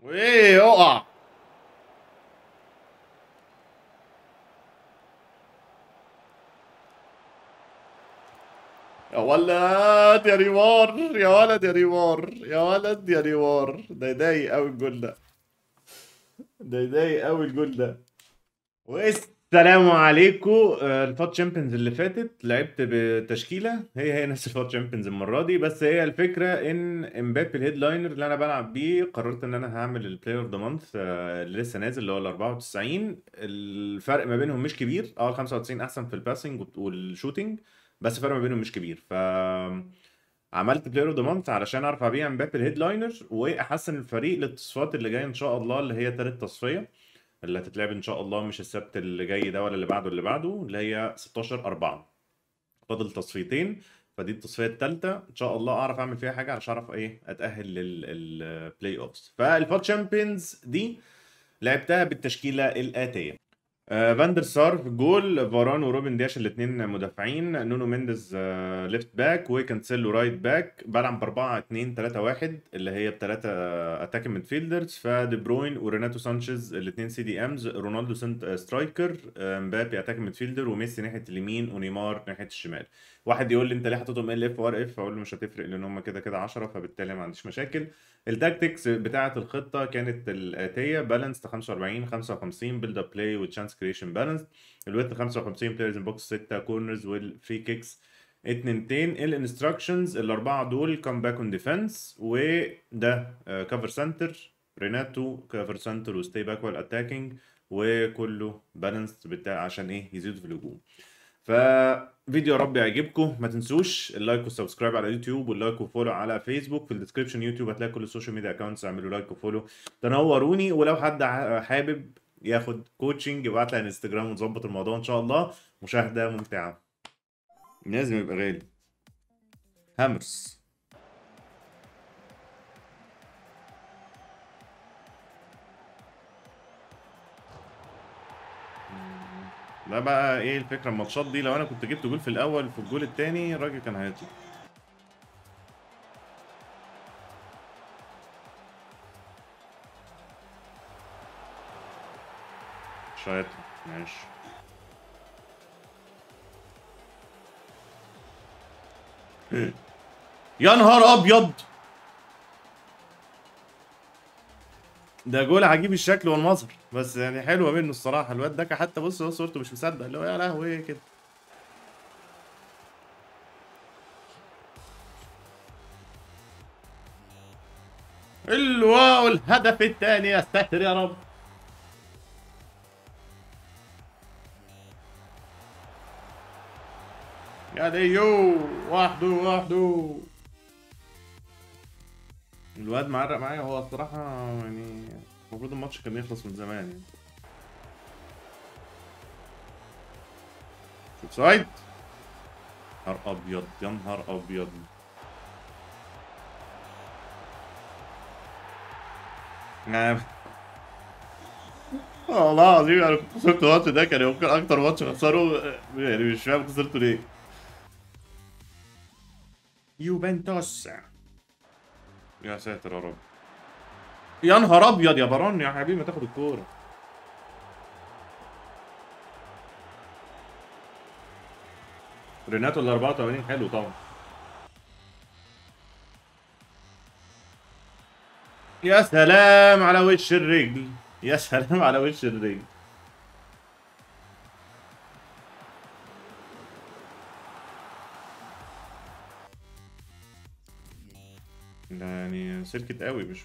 وايه اقع يا ولد يا نيمار يا ولد يا نيمار يا ولد يا نيمار ده يضايق قوي الجول ده ده يضايق قوي الجول ده والسلام عليكم آه، الفات تشامبيونز اللي فاتت لعبت بتشكيله هي هي نفس الفات تشامبيونز المره دي بس هي الفكره ان امبابي الهيدلاينر اللي انا بلعب بيه قررت ان انا هعمل البلاير اوف ذا مانث اللي لسه نازل اللي هو ال 94 الفرق ما بينهم مش كبير اه ال 95 احسن في الباسنج والشوتنج بس الفرق ما بينهم مش كبير ف عملت بلاير اوف ذا مانث علشان ارفع بيه امبابي الهيدلاينر واحسن الفريق للتصفيات اللي جايه ان شاء الله اللي هي تالت تصفيه اللي هتتلعب ان شاء الله مش السبت اللي جاي ده ولا اللي بعده اللي بعده اللي هي 16 4 فاضل تصفيتين فدي التصفيه الثالثه ان شاء الله اعرف اعمل فيها حاجه علشان اعرف ايه اتاهل للبلاي اوفز فالفات تشامبيونز دي لعبتها بالتشكيله الاتيه آه، فاندر سار في الجول فاران وروبن دياش الاثنين مدافعين نونو مينديز آه، ليفت باك وكانسيلو رايت باك بلعب ب 4 2 3 1 اللي هي بثلاثه اتاك ميدفيلدرز فدي بروين وريناتو سانشيز الاثنين سي دي امز رونالدو سنت آه، سترايكر آه، مبابي اتاك ميدفيلدر وميسي ناحيه اليمين ونيمار ناحيه الشمال واحد يقول لي انت ليه حاططهم ال اف وار اف اقول له مش هتفرق لان هم كده كده 10 فبالتالي ما عنديش مشاكل التاكتكس بتاعه الخطه كانت الاتيه بالانس 45 55 بيلد اب بلاي وتشانس كريشن بالانس الويت 55 بلايرز ان بوكس 6 كورنرز والفري كيكس اتنينتين الانستراكشنز الاربعه دول كام باك اون ديفense وده كفر سنتر ريناتو كفر سنتر وستي باك وال اتاكينج وكله بالانس بتاع عشان ايه يزيدوا في الهجوم ففيديو يا رب يعجبكم ما تنسوش اللايك والسبسكرايب على يوتيوب واللايك وفولو على فيسبوك في الديسكربشن يوتيوب هتلاقي كل السوشيال ميديا اكونتس اعملوا لايك وفولو تنوروني ولو حد ع- حابب ياخد كوتشنج يبعت لي على انستجرام ونظبط الموضوع ان شاء الله مشاهده ممتعه لازم يبقى غالي هامرز ده بقى ايه الفكره الماتشات دي لو انا كنت جبت جول في الاول في الجول التاني الراجل كان هيطلع مش هيطلع ماشي يا نهار ابيض ده جول عجيب الشكل والمظهر بس يعني حلوه منه الصراحه الواد ده حتى بص هو صورته مش مصدق اللي هو يا لهوي كده الواو الهدف الثاني يا ساتر يا رب يا ديو وحده وحده الواد معرق معايا هو الصراحة يعني المفروض الماتش كان يخلص من زمان يعني شوف سايد نهار أبيض يا نهار أبيض نعم والله العظيم انا كنت خسرت الماتش ده كان يمكن اكتر ماتش اخسره يعني مش فاهم خسرته ليه يوفنتوس يا ساتر يا رب يا نهار ابيض يا بران يا حبيبي ما تاخد الكوره ريناتو ال 84 حلو طبعا يا سلام على وش الرجل يا سلام على وش الرجل ده يعني سلكت قوي مش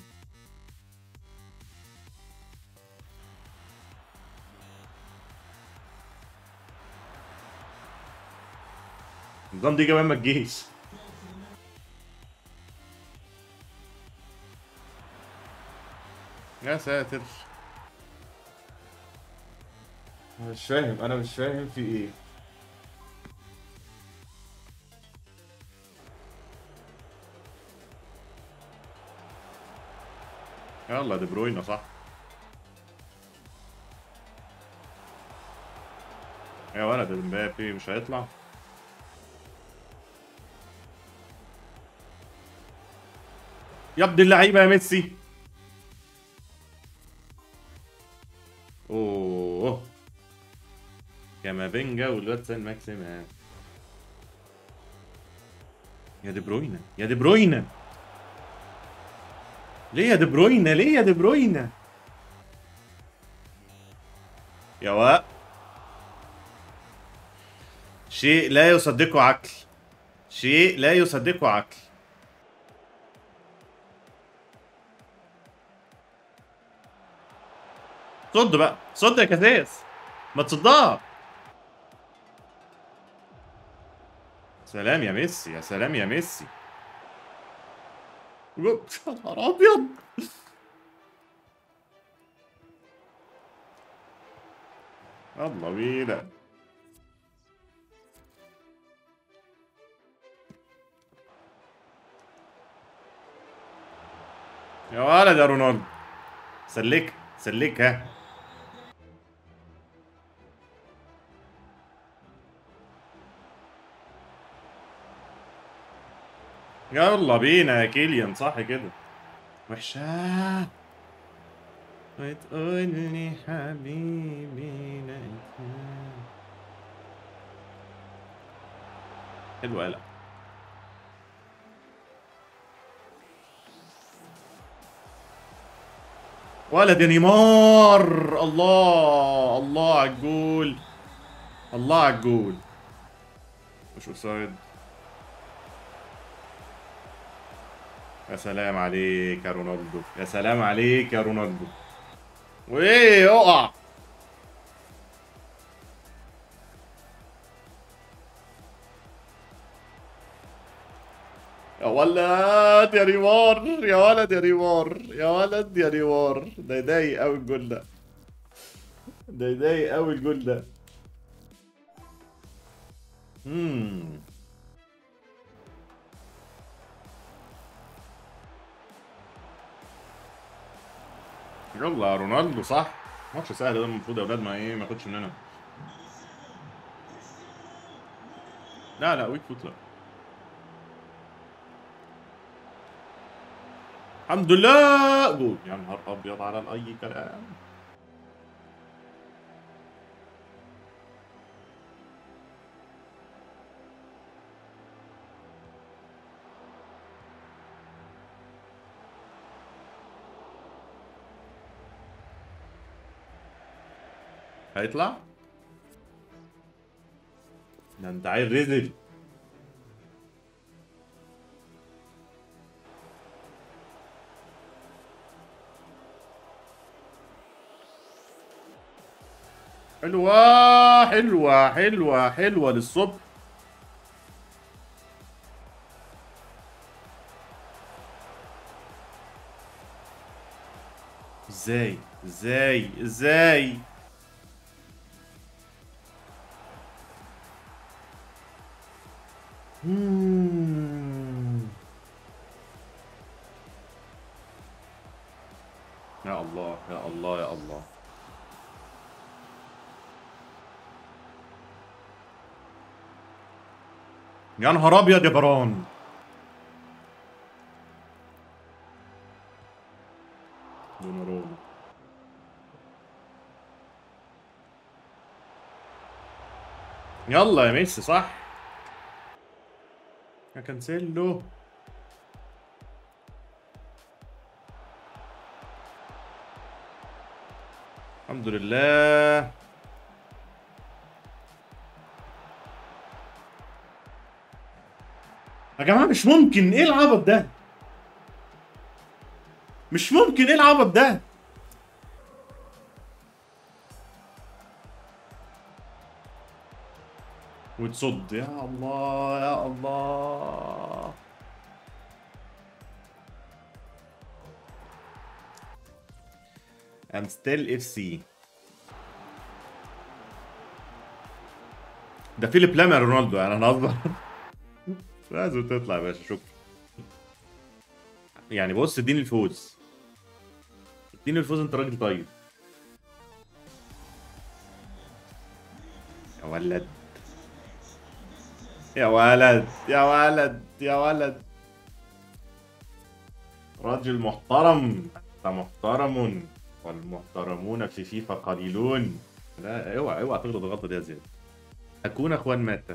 النظام دي كمان ما تجيش يا ساتر مش فاهم انا مش فاهم في ايه يلا دي بروينا صح يا ولد امبابي مش هيطلع يا ابن اللعيبه يا ميسي كامافينجا والواد سان ماكسيمان يا دي بروينا يا دي بروينا ليه يا دي بروينا ليه يا دي بروينا يا وا شيء لا يصدقه عقل شيء لا يصدقه عقل صد بقى صد يا كاساس ما تصدها سلام يا ميسي يا سلام يا ميسي يا نهار ابيض يلا بينا يا ولد يا رونالدو سلك سلكها يلا بينا يا كيليان صح كده وحشة وتقول لي حبيبي لقيتها حلو قلق ولد يا نيمار الله الله على الجول الله على الجول مش اوفسايد يا سلام عليك يا رونالدو يا سلام عليك يا رونالدو وايه اقع يا ولد يا نيمار يا ولد يا نيمار يا ولد يا نيمار ده يضايق قوي الجول ده ده يضايق قوي الجول ده امم يلا يا رونالدو صح ماتش سهل ده المفروض يا اولاد ما ايه ما ياخدش مننا لا لا ويك فوت لا الحمد لله جول يا نهار ابيض على اي كلام هيطلع ده انت عيل رزل حلوة حلوة حلوة حلوة للصبح ازاي ازاي ازاي مم. يا الله يا الله يا الله يا نهار ابيض يا بران دوناروما يلا يا ميسي صح يا كانسيلو الحمد لله يا جماعة مش ممكن ايه العبط ده مش ممكن ايه العبط ده وتصد يا الله يا الله امستيل اف سي ده فيليب لام يا رونالدو يعني انا اصبر لازم تطلع يا باشا شكرا يعني بص اديني الفوز اديني الفوز انت راجل طيب يا ولد يا ولد يا ولد يا ولد راجل محترم انت محترم والمحترمون في فيفا قليلون لا اوعى اوعى تغلط الغلطه دي يا زياد اكون اخوان ماتا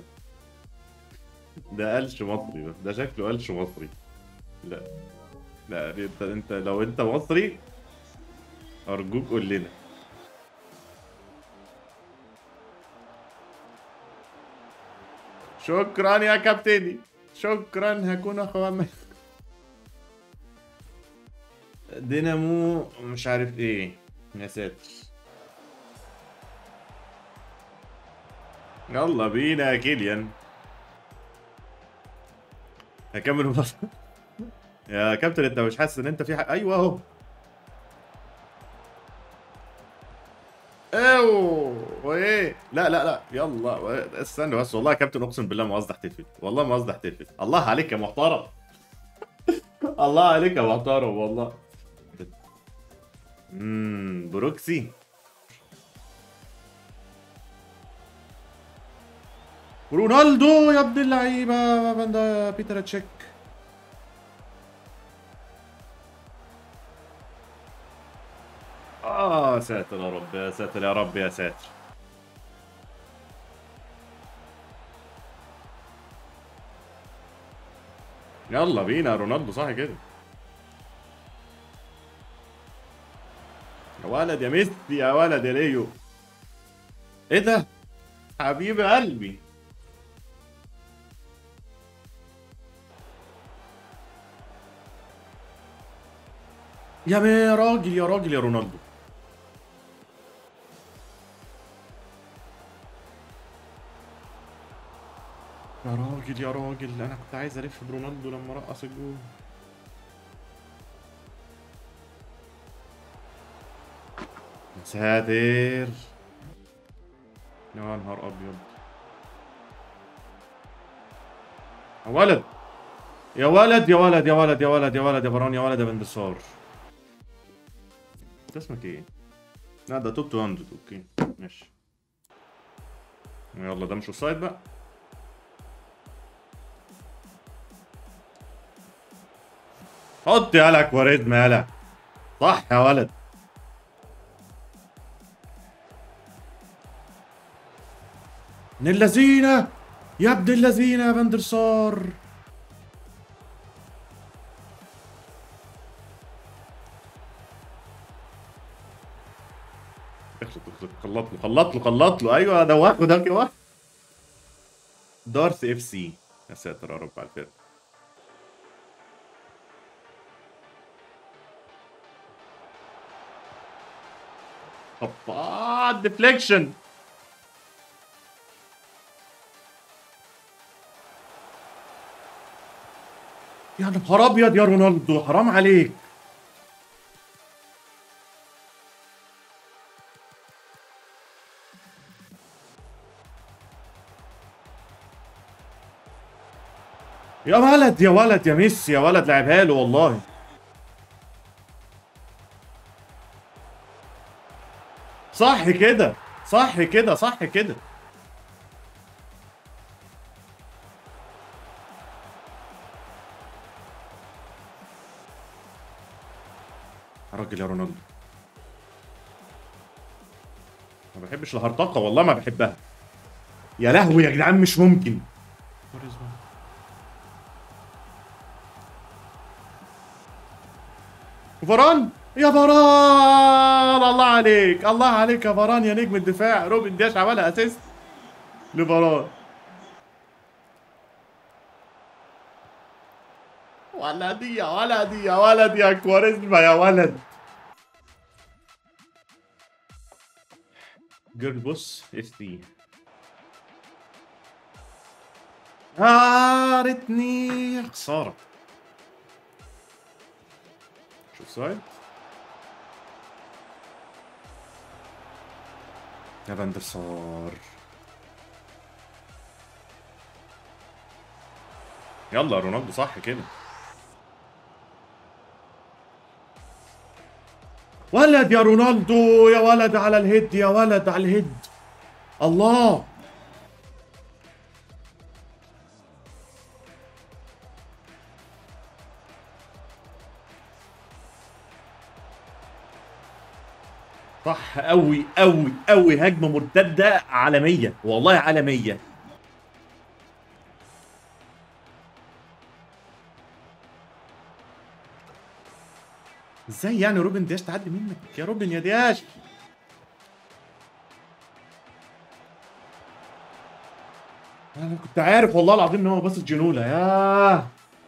ده قلش مصري ده, ده شكله قلش مصري لا لا انت انت لو انت مصري ارجوك قول لنا شكرا يا كابتني شكرا هكون اخوان دينامو مش عارف ايه يا ساتر يلا بينا يا كيليان هكمل بس يا كابتن انت مش حاسس ان انت في حق ايوه اهو اوه وايه لا لا لا يلا استنى بس والله يا كابتن اقسم بالله ما قصدي احتفل والله ما قصدي احتفل الله عليك يا محترم الله عليك يا محترم والله امم بروكسي رونالدو يا ابن اللعيبه بندا بيتر تشيك اه ساتر يا رب يا ساتر يا رب يا ساتر يلا بينا رونالدو صح كده يا ولد يا ميسي يا ولد يا ليو ايه ده حبيب قلبي يا يا راجل يا راجل يا رونالدو يا راجل يا راجل انا كنت عايز الف برونالدو لما رقص الجول يا ساتر يا نهار ابيض يا ولد يا ولد يا ولد يا ولد يا ولد يا ولد يا بران يا ولد يا بندسار انت اسمك ايه؟ لا ده توب 200 اوكي ماشي يلا ده مش اوفسايد بقى حط يالا كواريزما يالا صح يا ولد من اللذينة يا ابن اللذينة يا بندرسار خلط له خلط له خلط له ايوه دوخه ده كده دارث اف سي يا ساتر يا رب على الفرق هوبا ديفليكشن يا نهار ابيض يا رونالدو حرام عليك يا ولد يا ولد يا ميسي يا ولد لعبها له والله صح كده صح كده صح كده راجل يا رونالدو ما بحبش الهرطقه والله ما بحبها يا لهوي يا جدعان مش ممكن فران يا فران الله عليك الله عليك يا فران يا نجم الدفاع روبن دياش عملها اسيست لفران ولدي يا ولدي يا ولد يا كواريزما يا ولد جيرل بص اس تي ريتني خساره شوف سايد يا بندر صار يلا رونالدو صح كده ولد يا رونالدو يا ولد على الهيد يا ولد على الهيد الله صح قوي قوي قوي هجمه مرتده عالميه والله عالميه ازاي يعني روبن دياش تعدي منك يا روبن يا دياش انا كنت عارف والله العظيم ان هو باص جنوله ياه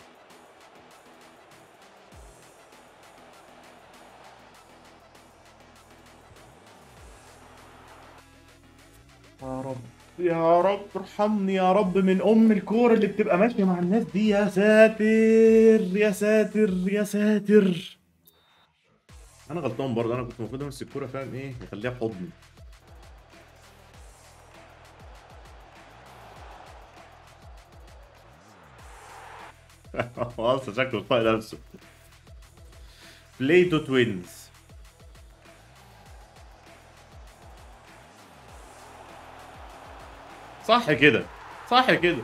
يا رب يا رب ارحمني يا رب من ام الكوره اللي بتبقى ماشيه مع الناس دي يا ساتر يا ساتر يا ساتر انا غلطان برضه انا كنت المفروض امسك الكوره فاهم ايه يخليها في حضني اصلا شكله الطاق نفسه بلاي تو توينز صح كده صح كده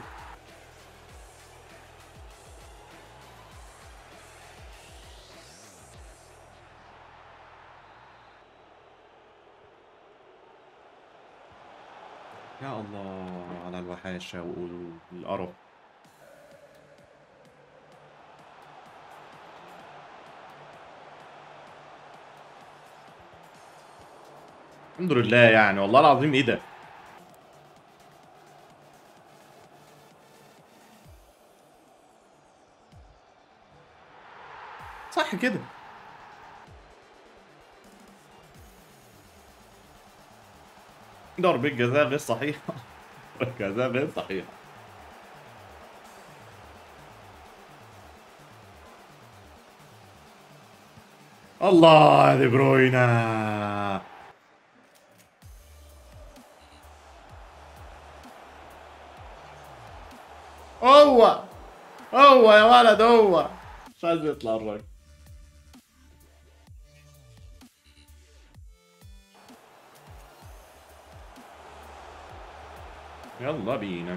يا الله على الوحاشة والقرف الحمد لله يعني والله العظيم ايه ده صح كده ضربة جزاء غير صحيحة جزاء غير صحيحة الله يا دي بروينا هو هو يا ولد هو مش عايز يطلع الراجل يلا بينا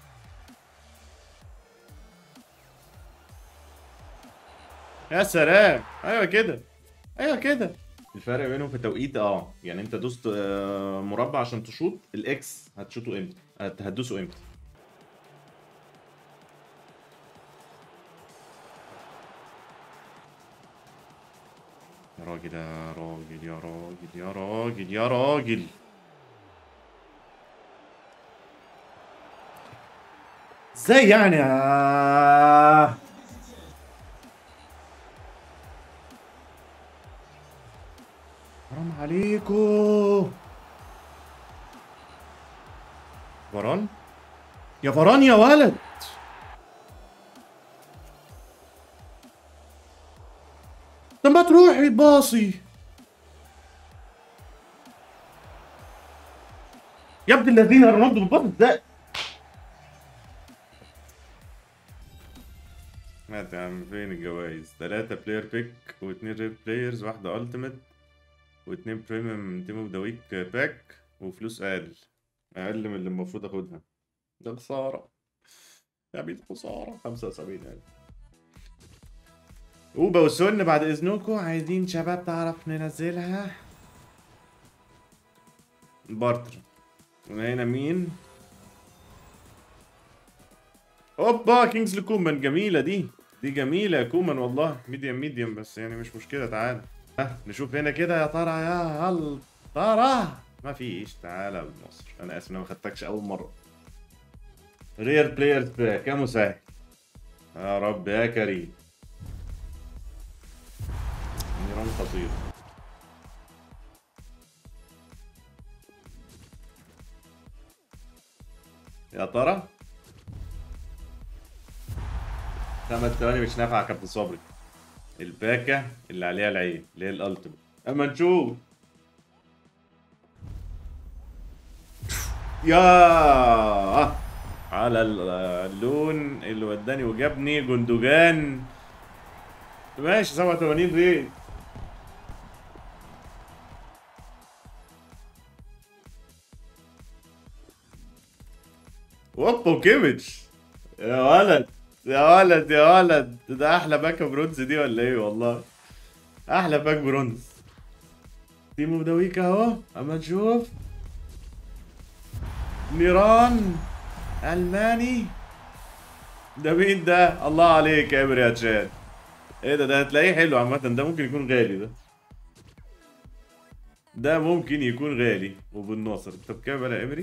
يا سلام ايوه كده ايوه كده الفرق بينهم في التوقيت اه يعني انت دوست آه، مربع عشان تشوط الاكس هتشوطه امتى هت- هتدوسه امتى يا راجل يا راجل يا راجل يا راجل يا راجل ازاي يعني يا حرام عليكو فران يا فران يا ولد طب ما تروحي باصي يا ابن الذين رونالدو بتباص ازاي مات يا عم فين الجوايز تلاتة بلاير بيك واتنين ريد بلايرز واحدة التيمت واتنين بريميوم تيم اوف ذا ويك باك وفلوس اقل اقل من اللي المفروض اخدها ده خسارة يا بيت خسارة خمسة وسبعين ألف اوبا وسن بعد اذنكم عايزين شباب تعرف ننزلها بارتر وهنا مين اوبا كينجز كومان جميلة دي دي جميلة يا كومان والله ميديم ميديم بس يعني مش مشكلة تعال ها نشوف هنا كده يا ترى يا هل ترى ما فيش تعالى بمصر انا اسف انا ما خدتكش اول مرة رير بلايرز باك يا مسهل يا رب يا كريم نيران خطير يا ترى خمس ثواني مش نافعة يا كابتن صبري الباكة اللي عليها العين اللي هي الالتيميت اما نشوف يا على ال- اللون اللي وداني وجابني جندوجان ماشي 87 ريت اوبا كيميتش يا ولد يا ولد يا ولد ده احلى باك برونز دي ولا ايه والله احلى باك برونز تيمو بدويك اهو اما نشوف نيران الماني ده مين ده الله عليك يا ابري يا تشاد ايه ده ده هتلاقيه حلو عامة ده ممكن يكون غالي ده ده ممكن يكون غالي وبالناصر انت بكام يا امري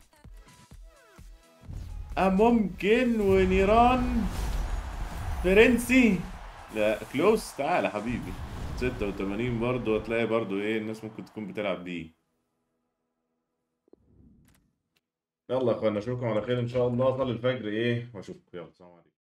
اه ممكن ونيران فرنسي لا كلوس تعال يا حبيبي 86 برضه هتلاقي برضه ايه الناس ممكن تكون بتلعب بيه يلا يا اخوانا اشوفكم على خير ان شاء الله صلي الفجر ايه واشوفكم يلا سلام عليكم